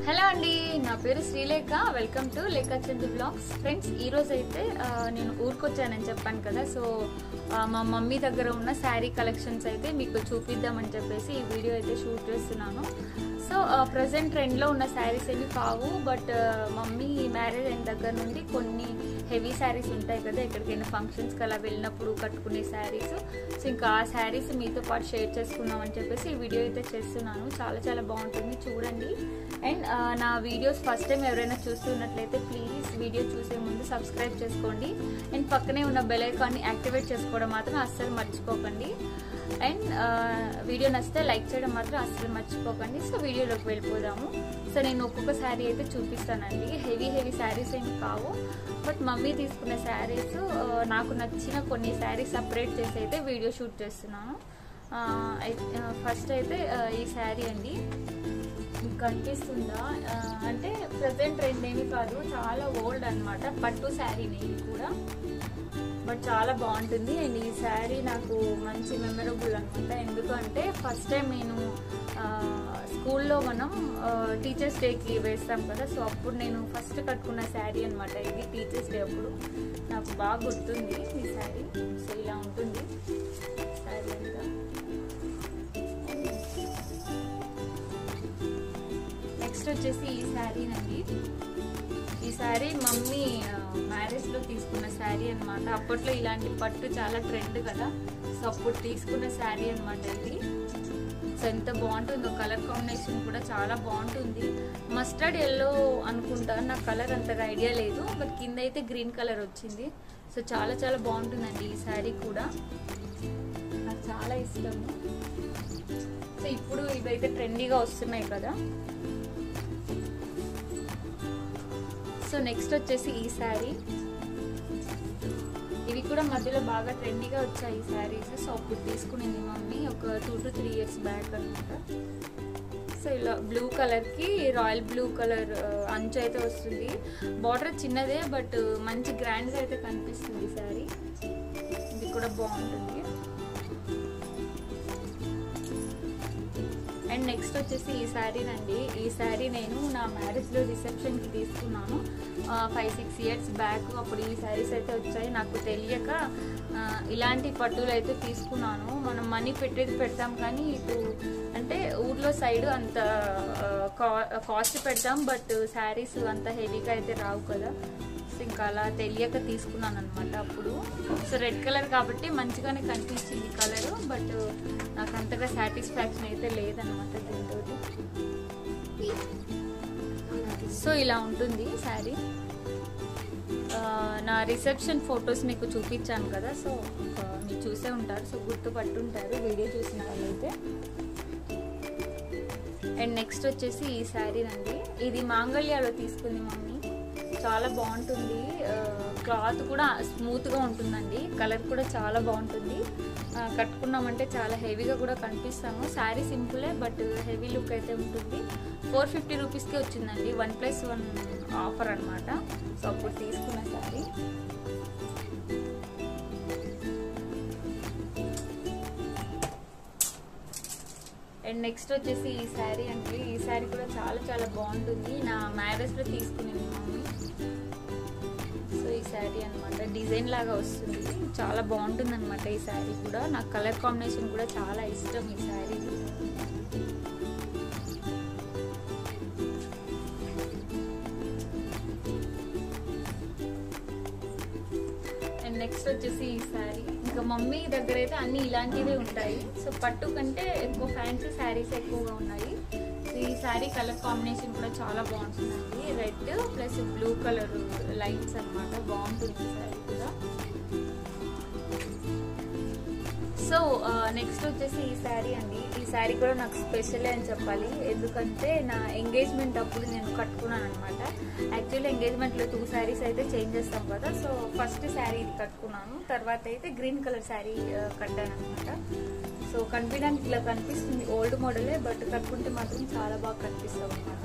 Hello అండి నా పేరు శ్రీలేఖ వెల్కమ్ టు లేఖ చందు బ్లాగ్స్ ఫ్రెండ్స్ ఈ రోజు అయితే ఆ, నేను ఊరికొచ్చానని చెప్పాను కదా సో ఆ, మా మమ్మీ దగ్గర ఉన్న శారీ కలెక్షన్స్ అయితే మీకు చూపిద్దామని చెప్పేసి ఈ వీడియో అయితే షూట్ చేస్తున్నాను సో ప్రజెంట్ ట్రెండ్లో ఉన్న శారీస్ ఏమి కావు బట్ మమ్మీ మ్యారేజ్ అయిన దగ్గర నుండి కొన్ని హెవీ శారీస్ ఉంటాయి కదా ఎక్కడికైనా ఫంక్షన్స్కి అలా వెళ్ళినప్పుడు కట్టుకునే శారీస్ సో ఇంకా ఆ శారీస్ మీతో పాటు షేర్ చేసుకుందాం అని చెప్పేసి ఈ వీడియో అయితే చేస్తున్నాను చాలా చాలా బాగుంటుంది చూడండి అండ్ నా వీడియోస్ ఫస్ట్ టైం ఎవరైనా చూస్తున్నట్లయితే ప్లీజ్ వీడియో చూసే ముందు సబ్స్క్రైబ్ చేసుకోండి అండ్ పక్కనే ఉన్న బెల్ ఐకాన్ని యాక్టివేట్ చేసుకోవడం మాత్రం అస్సలు మర్చిపోకండి అండ్ వీడియో నచ్చితే లైక్ చేయడం మాత్రం అస్సలు మర్చిపోకండి సో వీడియోలోకి వెళ్ళిపోదాము సో నేను ఒక్కొక్క శారీ అయితే చూపిస్తానండి హెవీ హెవీ శారీస్ ఏమి కావు బట్ మమ్మీ తీసుకున్న శారీస్ నాకు నచ్చిన కొన్ని శారీస్ సపరేట్ చేసి అయితే వీడియో షూట్ చేస్తున్నాను ఫస్ట్ అయితే ఆ, ఈ శారీ అండి మీకు కనిపిస్తుందా ఆ, అంటే ప్రజెంట్ ట్రెండ్ ఏమి కాదు చాలా ఓల్డ్ అన్నమాట పట్టు శారీని ఇది కూడా బట్ చాలా బాగుంటుంది అండ్ ఈ శారీ నాకు మంచి మెమరబుల్ అనమాట ఎందుకంటే ఫస్ట్ టైం నేను ఆ, స్కూల్లో మనం టీచర్స్ డేకి వేస్తాం కదా సో అప్పుడు నేను ఫస్ట్ కట్టుకున్న శారీ అనమాట ఇది టీచర్స్ డే అప్పుడు నాకు బాగా గుర్తుంది ఈ శారీ సో ఇలా ఉంటుంది శారీ అంతా నెక్స్ట్ వచ్చేసి ఈ శారీనండి ఈ శారీ మమ్మీ మ్యారేజ్ లో తీసుకున్న శారీ అన్నమాట అప్పట్లో ఇలాంటి పట్టు చాలా ట్రెండ్ కదా సో అప్పుడు తీసుకున్న శారీ అన్నమాట ఇది సో ఎంత బాగుంటుందో కలర్ కాంబినేషన్ కూడా చాలా బాగుంటుంది మస్టర్డ్ ఎల్లో అనుకుంటా నాకు కలర్ అంతగా ఐడియా లేదు బట్ కింద అయితే గ్రీన్ కలర్ వచ్చింది సో చాలా చాలా బాగుంటుందండి ఈ శారీ కూడా నాకు చాలా ఇష్టము సో ఇప్పుడు ఇవైతే ట్రెండీగా వస్తున్నాయి కదా సో నెక్స్ట్ వచ్చేసి ఈ శారీ ఇవి కూడా మధ్యలో బాగా ట్రెండీగా వచ్చాయి ఈ శారీస్ సో అప్పుడు తీసుకునేది మమ్మీ ఒక two to three years back అనమాట సో ఇలా బ్లూ కలర్కి రాయల్ బ్లూ కలర్ అంచు అయితే వస్తుంది బార్డర్ చిన్నదే బట్ మంచి గ్రాండ్గా అయితే కనిపిస్తుంది ఈ శారీ ఇది కూడా బాగుంటుంది అండ్ నెక్స్ట్ వచ్చేసి ఈ శారీనండి ఈ శారీ నేను నా మ్యారేజ్లో రిసెప్షన్కి తీసుకున్నాను ఫైవ్ సిక్స్ ఇయర్స్ బ్యాక్ అప్పుడు ఈ శారీస్ అయితే వచ్చాయి నాకు తెలియక ఆ, ఇలాంటి పట్టులు అయితే తీసుకున్నాను మనం మనీ పెట్టేది పెడతాం కానీ ఇటు అంటే ఊర్లో సైడ్ అంత కాస్ట్ పెడతాం బట్ శారీస్ అంత హెవీగా అయితే రావు కదా సో ఇంకా అలా తెలియక తీసుకున్నాను అనమాట అప్పుడు సో రెడ్ కలర్ కాబట్టి మంచిగానే కనిపించింది కలర్ బట్ నాకు అంతగా సాటిస్ఫాక్షన్ అయితే లేదనమాట దీంతో సో ఇలా ఉంటుంది శారీ ఆ, నా రిసెప్షన్ ఫొటోస్ మీకు చూపించాను కదా సో ఆ, మీరు చూసే ఉంటారు సో గుర్తుపట్టుంటారు వీడియో చూసిన వాళ్ళైతే అండ్ నెక్స్ట్ వచ్చేసి ఈ శారీ అండి ఇది మాంగళ్యాలో తీసుకుంది మమ్మీ చాలా బాగుంటుంది క్లాత్ కూడా స్మూత్గా ఉంటుందండి కలర్ కూడా చాలా బాగుంటుంది ఆ, కట్టుకున్నామంటే చాలా హెవీగా కూడా కనిపిస్తాము శారీ సింపులే బట్ హెవీ లుక్ అయితే ఉంటుంది ఫోర్ ఫిఫ్టీ రూపీస్కి వచ్చిందండి వన్ ప్లస్ వన్ ఆఫర్ అనమాట సో అప్పుడు తీసుకున్న శారీ అండ్ నెక్స్ట్ వచ్చేసి ఈ శారీ అంటే ఈ శారీ కూడా చాలా చాలా బాగుంటుంది నా మ్యారేజ్లో తీసుకునేది మమ్మీ సో ఈ శారీ అనమాట డిజైన్ లాగా వస్తుంది చాలా బాగుంటుంది అనమాట ఈ శారీ కూడా నాకు కలర్ కాంబినేషన్ కూడా చాలా ఇష్టం ఈ శారీ అండ్ నెక్స్ట్ వచ్చేసి ఈ శారీ ఇంకా మమ్మీ దగ్గర అయితే అన్ని ఇలాంటివే ఉంటాయి సో పట్టు కంటే ఎక్కువ ఫ్యాన్సీ శారీస్ ఎక్కువగా ఉన్నాయి సో ఈ శారీ కలర్ కాంబినేషన్ కూడా చాలా బాగుంటుందండి red plus blue colour lines అన్నమాట బాగుంటుంది ఈ శారీ కూడా సో నెక్స్ట్ వచ్చేసి ఈ శారీ అండి ఈ శారీ కూడా నాకు స్పెషల్ అని చెప్పాలి ఎందుకంటే నా ఎంగేజ్మెంట్ అప్పుడు నేను కట్టుకున్నాను అనమాట యాక్చువల్లీ ఎంగేజ్మెంట్లో టూ శారీస్ అయితే చేంజ్ చేస్తాం కదా సో ఫస్ట్ శారీ ఇది కట్టుకున్నాను తర్వాత అయితే గ్రీన్ కలర్ శారీ కట్టాను అనమాట సో కనిపించడానికి ఇలా కనిపిస్తుంది ఓల్డ్ మోడలే బట్ కట్టుకుంటే మాత్రం చాలా బాగా కనిపిస్తాం అనమాట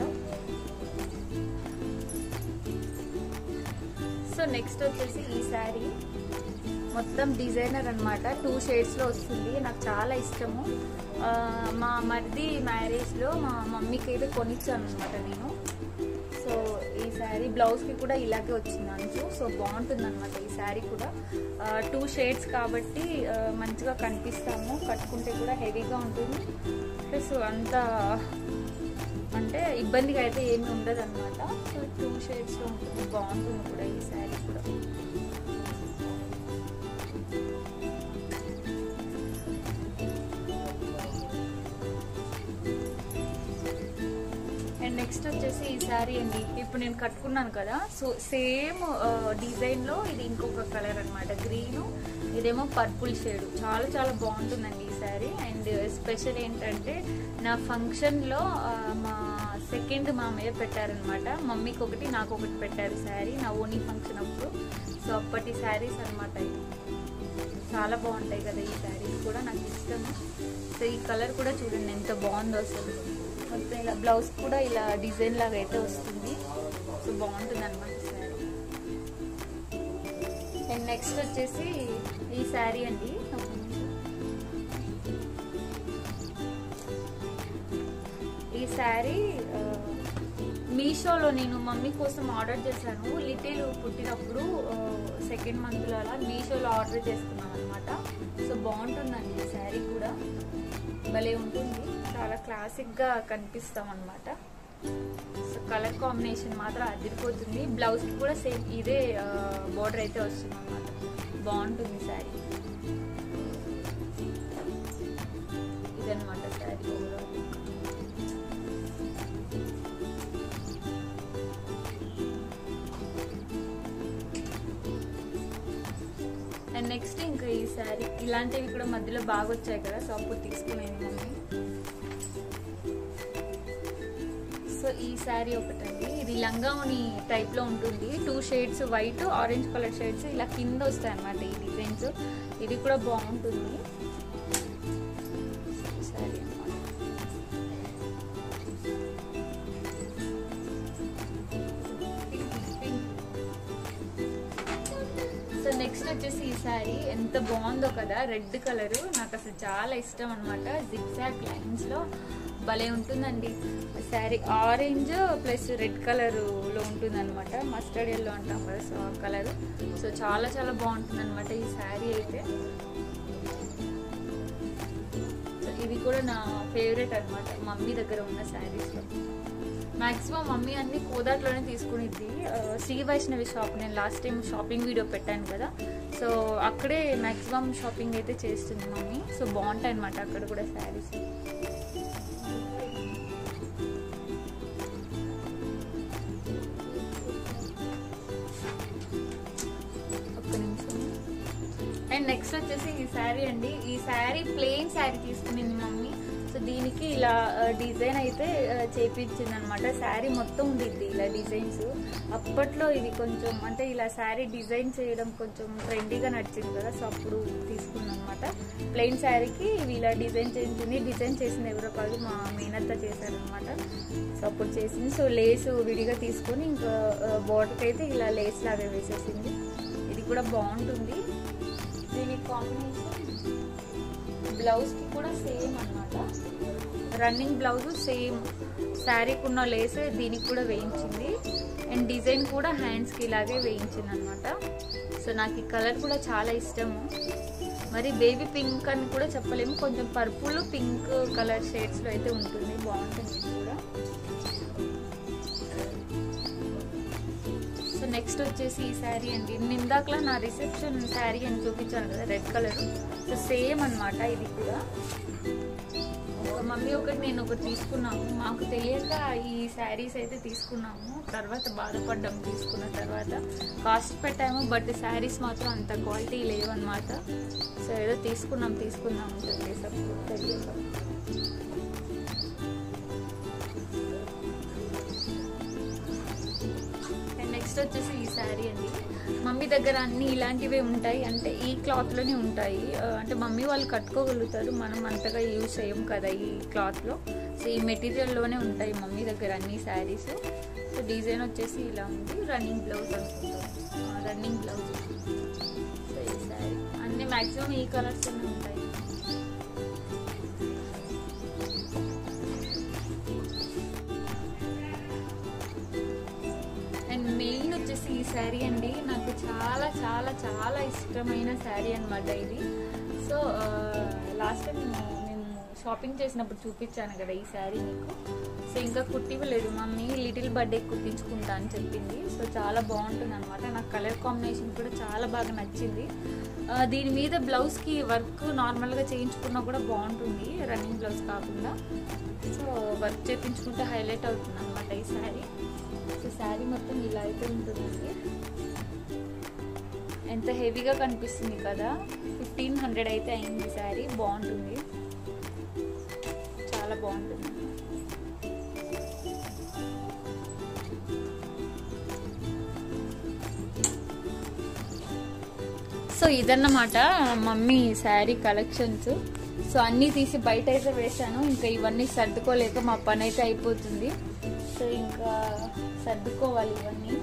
సో నెక్స్ట్ వచ్చేసి ఈ శారీ మొత్తం డిజైనర్ అనమాట టూ షేడ్స్లో వస్తుంది నాకు చాలా ఇష్టము ఆ, మా మరిది మ్యారేజ్లో మా మమ్మీకి అయితే కొనిచ్చాను అనమాట నేను సో ఈ శారీ బ్లౌజ్కి కూడా ఇలాగే వచ్చింది అంచు సో బాగుంటుంది అనమాట ఈ శారీ కూడా టూ షేడ్స్ కాబట్టి ఆ, మంచిగా కనిపిస్తాము కట్టుకుంటే కూడా హెవీగా ఉంటుంది ప్లస్ అంత అంటే ఇబ్బందిగా అయితే ఏమి ఉండదు అనమాట సో టూ షేడ్స్లో ఉంటుంది బాగుంటుంది కూడా ఈ శారీ కూడా అండ్ నెక్స్ట్ వచ్చేసి ఈ శారీ అండి ఇప్పుడు నేను కట్టుకున్నాను కదా సో సేమ్ డిజైన్లో ఇది ఇంకొక కలర్ అనమాట గ్రీన్ ఇదేమో పర్పుల్ షేడ్ చాలా చాలా బాగుంటుందండి ఈ శారీ అండ్ స్పెషల్ ఏంటంటే నా ఫంక్షన్లో మా సెకండ్ మామయ్య పెట్టారనమాట మమ్మీకి ఒకటి నాకు ఒకటి పెట్టారు శారీ నా ఓనీ ఫంక్షన్ అప్పుడు సో అప్పటి శారీస్ అనమాట ఇవి చాలా బాగుంటాయి కదా ఈ శారీస్ కూడా నాకు ఇష్టం సో ఈ కలర్ కూడా చూడండి ఎంత బాగుందో అసలు మొత్తం ఇలా బ్లౌజ్ కూడా ఇలా డిజైన్ లాగా అయితే వస్తుంది సో బాగుంటుంది అనమాట శారీ అండ్ నెక్స్ట్ వచ్చేసి ఈ శారీ అండి ఒక నిమిషం. ఈ శారీ ఆ, మీషోలో నేను మమ్మీ కోసం ఆర్డర్ చేశాను లిటిల్ పుట్టినప్పుడు సెకండ్ మంత్లో అలా మీషోలో ఆర్డర్ చేసుకున్నాను అనమాట సో బాగుంటుందండి ఈ శారీ కూడా భలే ఉంటుంది చాలా క్లాసిక్గా కనిపిస్తాం అనమాట సో కలర్ కాంబినేషన్ మాత్రం అదిరిపోతుంది బ్లౌజ్కి కూడా సేమ్ ఇదే బోర్డర్ అయితే వస్తుంది అనమాట బాగుంటుంది శారీ ఇదనమాట శారీ ఓవరాల్ అండ్ నెక్స్ట్ ఇంకా ఈ శారీ ఇలాంటివి కూడా మధ్యలో బాగా వచ్చాయి కదా సో అప్పుడు తీసుకునేది మమ్మీ సో ఈ శారీ ఒకటండి ఇది లంగావని టైప్ లో ఉంటుంది two shades white orange colour shades ఇలా కింద వస్తాయి అన్నమాట ఈ డిజైన్స్ ఇది కూడా బాగుంటుంది శారీ అన్నమాట సో నెక్స్ట్ వచ్చేసి ఈ శారీ ఎంత బాగుందో కదా రెడ్ కలర్ నాకు అసలు చాలా ఇష్టం అనమాట జిగ్జాగ్ లైన్స్ లో భలే ఉంటుందండి sari orange plus red colour లో ఉంటుంది అనమాట మస్టర్డ్ ఎల్లో అంటాం కదా సో ఆ కలర్ సో చాలా చాలా బాగుంటుంది అనమాట ఈ శారీ అయితే సో ఇది కూడా నా ఫేవరెట్ అనమాట మమ్మీ దగ్గర ఉన్న శారీస్ లో మాక్సిమం మమ్మీ అన్ని కోదాట్లోనే తీసుకునిద్ది ఆ, శ్రీ వైష్ణవి షాప్ నేను లాస్ట్ టైం షాపింగ్ వీడియో పెట్టాను కదా సో అక్కడే మాక్సిమం షాపింగ్ అయితే చేస్తుంది మమ్మీ సో బాగుంటాయి అనమాట అక్కడ కూడా శారీస్ ఒక్క నిమిషం అండ్ నెక్స్ట్ వచ్చేసి ఈ శారీ అండి ఈ శారీ ప్లెయిన్ శారీ తీసుకునింది మమ్మీ సో దీనికి ఇలా డిజైన్ అయితే చేపించింది అనమాట శారీ మొత్తం ఉండిద్ది ఇలా డిజైన్స్ అప్పట్లో ఇది కొంచెం అంటే ఇలా శారీ డిజైన్ చేయడం కొంచెం ట్రెండీగా నడిచింది కదా సో అప్పుడు తీసుకున్నాం అనమాట ప్లెయిన్ శారీకి ఇవి ఇలా డిజైన్ చేయించింది డిజైన్ చేసింది ఎవరో కాదు మా మేనత్త చేశారనమాట సో అప్పుడు చేసింది సో లేస్ విడిగా తీసుకొని ఇంకా బోర్డర్కి అయితే ఇలా లేస్ లాగా వేసేసింది ఇది కూడా బాగుంటుంది దీని కాంబినేషన్ బ్లౌజ్కి కూడా సేమ్ అన్నమాట రన్నింగ్ బ్లౌజ్ సేమ్ శారీకి ఉన్న లేస్ దీనికి కూడా వేయించింది అండ్ డిజైన్ కూడా హ్యాండ్స్కి ఇలాగే వేయించింది అనమాట సో నాకు ఈ కలర్ కూడా చాలా ఇష్టము మరి బేబీ పింక్ అని కూడా చెప్పలేము కొంచెం పర్పుల్ పింక్ కలర్ షేడ్స్లో అయితే ఉంటుంది బాగుంటుంది ఇది కూడా సో నెక్స్ట్ వచ్చేసి ఈ శారీ అండి నేను ఇందాకలా నా రిసెప్షన్ శారీ అని చూపించాను కదా రెడ్ కలర్ సో సేమ్ అన్నమాట ఇది కూడా ఒక మమ్మీ ఒకటి నేను ఒకటి తీసుకున్నాము మాకు తెలియక ఈ శారీస్ అయితే తీసుకున్నాము తర్వాత బాధపడ్డాము తీసుకున్న తర్వాత కాస్ట్ పెట్టాము బట్ శారీస్ మాత్రం అంత క్వాలిటీ లేవన్నమాట సో ఏదో తీసుకున్నాం తీసుకున్నాం అని చెప్పేసి అప్పుడు తెలియక అండ్ నెక్స్ట్ వచ్చేసి ఈ శారీ అండి మమ్మీ దగ్గర అన్ని ఇలాంటివే ఉంటాయి అంటే ఈ క్లాత్లోనే ఉంటాయి ఆ, అంటే మమ్మీ వాళ్ళు కట్టుకోగలుగుతారు మనం అంతగా యూజ్ చేయం కదా ఈ క్లాత్లో సో ఈ మెటీరియల్లోనే ఉంటాయి మమ్మీ దగ్గర అన్ని శారీస్ సో డిజైన్ వచ్చేసి ఇలా ఉంది రన్నింగ్ బ్లౌజ్ అనుకుంటాం రన్నింగ్ బ్లౌజ్ సో ఈ శారీ అన్ని మ్యాక్సిమం ఈ కలర్స్లోనే ఉంటాయి ఈ శారీ అండి నాకు చాలా చాలా చాలా ఇష్టమైన శారీ అనమాట ఇది సో లాస్ట్ టైం నేను షాపింగ్ చేసినప్పుడు చూపించాను కదా ఈ శారీ మీకు సో ఇంకా కుట్టివ్వలేదు మమ్మీ లిటిల్ బర్త్డే కుట్టించుకుంటా అని చెప్పింది సో చాలా బాగుంటుంది అనమాట నాకు కలర్ కాంబినేషన్ కూడా చాలా బాగా నచ్చింది ఆ, దీని మీద బ్లౌజ్కి వర్క్ నార్మల్గా చేయించుకున్నా కూడా బాగుంటుంది రన్నింగ్ బ్లౌజ్ కాకుండా సో వర్క్ చేయించుకుంటే హైలైట్ అవుతుంది అనమాట ఈ శారీ సో శారీ మొత్తం ఇలా అయితే ఉంటుందండి ఎంత హెవీగా కనిపిస్తుంది కదా ఫిఫ్టీన్ హండ్రెడ్ అయితే అయింది శారీ బాగుంటుంది చాలా బాగుంటుంది సో ఇదన్నమాట మమ్మీ శారీ కలెక్షన్స్ సో అన్నీ తీసి బయట అయితే వేశాను ఇంకా ఇవన్నీ సర్దుకోలేక మా పని అయితే అయిపోతుంది సో ఇంకా సర్దుకోవాలి ఇవన్నీ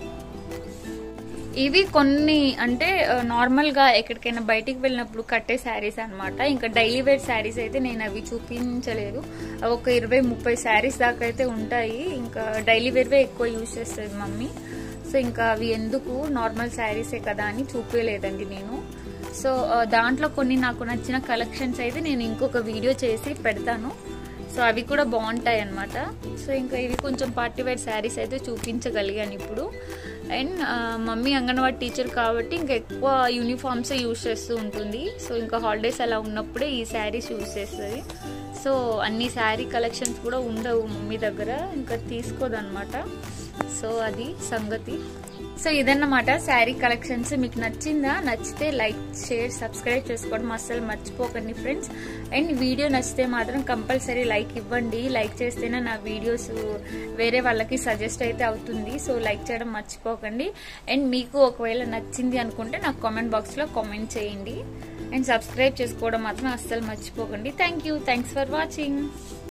ఇవి కొన్ని అంటే నార్మల్ గా ఎక్కడికైనా బయటికి వెళ్ళినప్పుడు కట్టే శారీస్ అన్నమాట ఇంకా డైలీ వేర్ శారీస్ అయితే నేను అవి చూపించలేదు అవి ఒక ఇరవై ముప్పై శారీస్ దాకా అయితే ఉంటాయి ఇంకా డైలీ వేర్వే ఎక్కువ యూజ్ చేస్తుంది మమ్మీ సో ఇంకా అవి ఎందుకు నార్మల్ శారీసే కదా అని చూపించలేదండి నేను సో ఆ, దాంట్లో కొన్ని నాకు నచ్చిన కలెక్షన్స్ అయితే నేను ఇంకొక వీడియో చేసి పెడతాను సో అవి కూడా బాగుంటాయి అన్నమాట సో ఇంకా ఇవి కొంచెం పార్టీ వేర్ శారీస్ అయితే చూపించగలిగాను ఇప్పుడు అండ్ మమ్మీ అంగన్వాడీ టీచర్ కాబట్టి ఇంకా ఎక్కువ యూనిఫామ్స్ యూస్ చేస్తూ ఉంటుంది సో ఇంకా హాలిడేస్ అలా ఉన్నప్పుడే ఈ శారీస్ యూస్ చేస్తుంది సో అన్ని శారీ కలెక్షన్స్ కూడా ఉండవు మమ్మీ దగ్గర ఇంకా తీసుకోదన్నమాట సో అది సంగతి సో ఇదన్నమాట శారీ కలెక్షన్స్ మీకు నచ్చిందా నచ్చితే లైక్ షేర్ సబ్స్క్రైబ్ చేసుకోవడం అస్సలు మర్చిపోకండి ఫ్రెండ్స్ అండ్ వీడియో నచ్చితే మాత్రం కంపల్సరీ లైక్ ఇవ్వండి లైక్ చేస్తేనే నా వీడియోస్ వేరే వాళ్ళకి సజెస్ట్ అయితే అవుతుంది సో లైక్ చేయడం మర్చిపోకండి అండ్ మీకు ఒకవేళ నచ్చింది అనుకుంటే నాకు కామెంట్ బాక్స్లో కామెంట్ చేయండి అండ్ సబ్స్క్రైబ్ చేసుకోవడం మాత్రం అస్సలు మర్చిపోకండి thank you thanks for watching